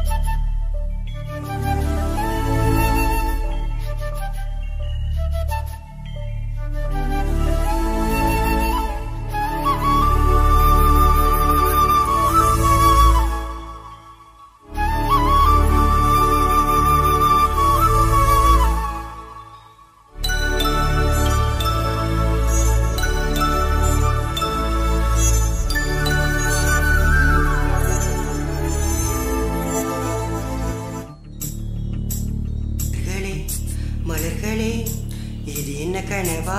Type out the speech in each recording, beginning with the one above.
மலர்களே மலர்களே இது என்ன கனவா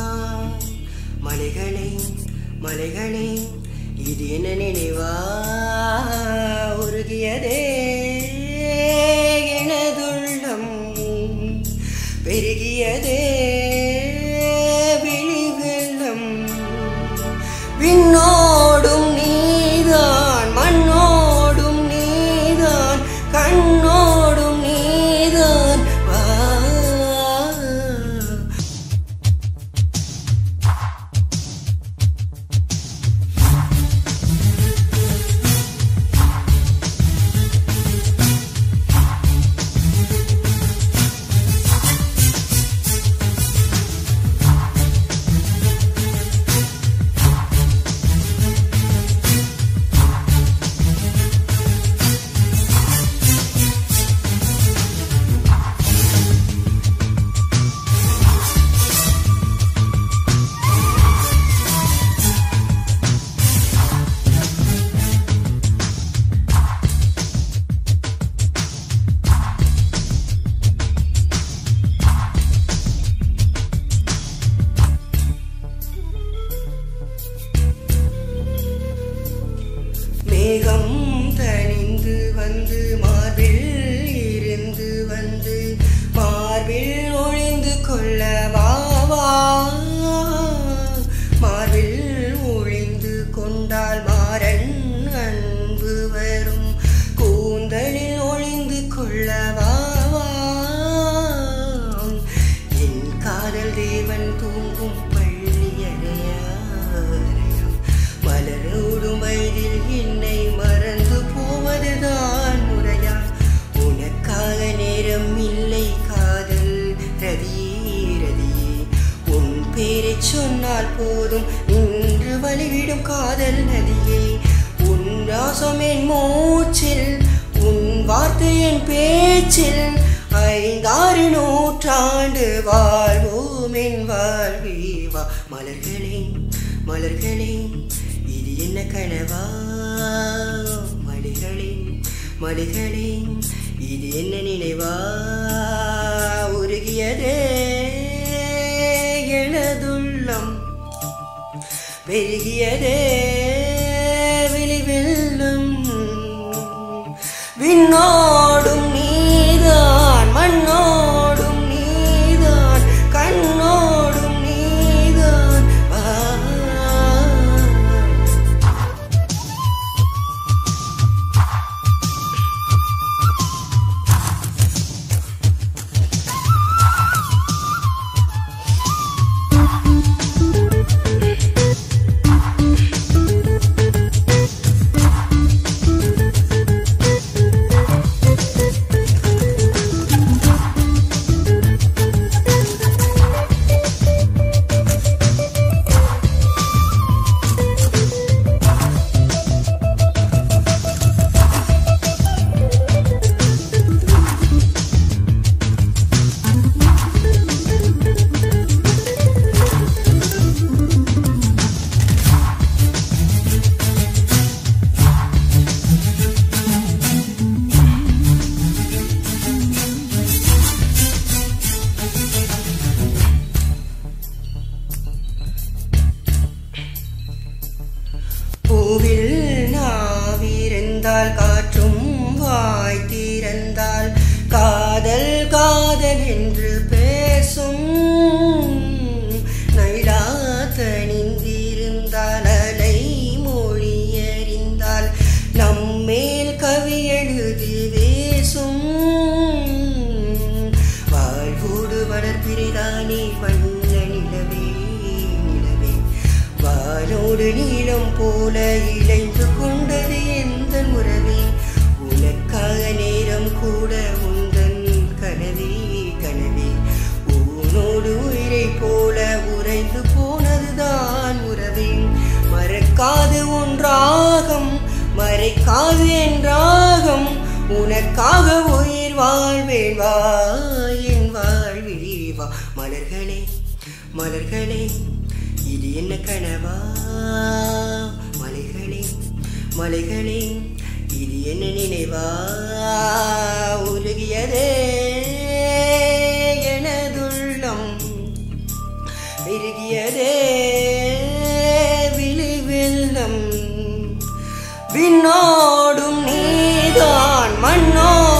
மலைகளே மலைகளே இது என்ன நினைவா உருகியதே எனதுள்ளம் பெருகியதே விழி வெள்ளம் விண்ணோடும் நீதான் மண்ணோடும் நீதான் கண்ணோடும் நீதான் வா மேகம் தணிந்து வந்து மார்பில் இருந்து வந்து மார்பில் ஒளிந்து கொள்ள வா வா மார்பில் ஒளிந்து கொண்டால் மாறன் அன்பு வரும் கூந்தலில் ஒளிந்து கொள்ள வா வா என் காதல் தேவன் தூங்கும் பள்ளி அறையாரையும் மலரோடும் வயதில் என்னை மறந்து போவதுதான் முறையா உனக்காக நேரம் இல்லை காதல் ரதியே ரதியே உன் பேரை சொன்னால் போதும் இன்று வழிவிடும் காதல் நதியே உன் ராசம் என் மூச்சில் உன் வார்த்தை என் பேச்சில் ஐந்தாறு நூற்றாண்டு வாழ்வோம் என் வாழ்வே வா மலர்களே மலர்களே இது என்ன கனவா மலைகளே மலைகளே இது என்ன நினைவா உருகியதே எனதுள்ளம் பெருகியதே விழி வெள்ளம் விண்ணோடும் நீதான் மண்ணோடும் நீதான் கண்ணோடும் நீதான் வா பூவில் நாவிருந்தால் காற்றும் வாய் திறந்தால் காதல் காதல் என்று பேசும் நைலா தணிந்திருந்தால் அலை மொழி அறிந்தால் நம்மேல் கவி எழுதி வேசும் வாழ்வோடு வளர்பிரிதானே வண்ண நிலவே நிலவே வானோடு நீளம் போல இழைந்து கொண்டது எந்த முறவே உனக்காக காது என் ராகம் உனக்காக உயிர் வாழ்வேன் வா என் வாழ்வில் வா மலர்களே மலர்களே இது என்ன கனவா மலைகளே மலைகளே இது என்ன நினைவா உருகியதே எனதுள்ளம் பெருகியதே விழி வெள்ளம் விண்ணோடும் நீதான் மண்ணோ